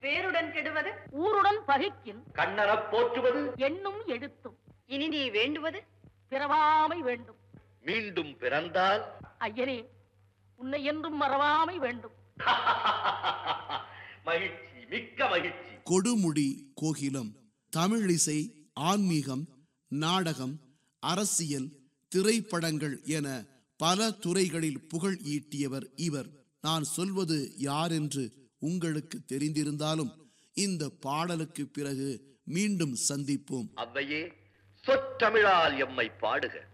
பேருடன் கெடுவது ஊருடன் பகைக்கின் கண்ணனப் போற்றுவது எண்ணும் எழுத்தும் இனி நீ வேண்டுவது பிறவாமை வேண்டும் மீண்டும் பிறந்தால் ஐயனே உன்னை என்றும் மறவாமை வேண்டும் மகிழ்ச்சி மிக்க மகிழ்ச்சி கொடுமுடி கோகிலம் தமிழிசை ஆன்மீகம் நாடகம் அரசியல் திரைப்படங்கள் என பல துறைகளில் புகழ் ஈட்டியவர் இவர் நான் சொல்வது யாரென்று உங்களுக்கு தெரிந்திருந்தாலும் இந்த பாடலுக்கு பிறகு மீண்டும் சந்திப்போம் அவ்வையே சொற்றமிழால் எம்மை பாடுக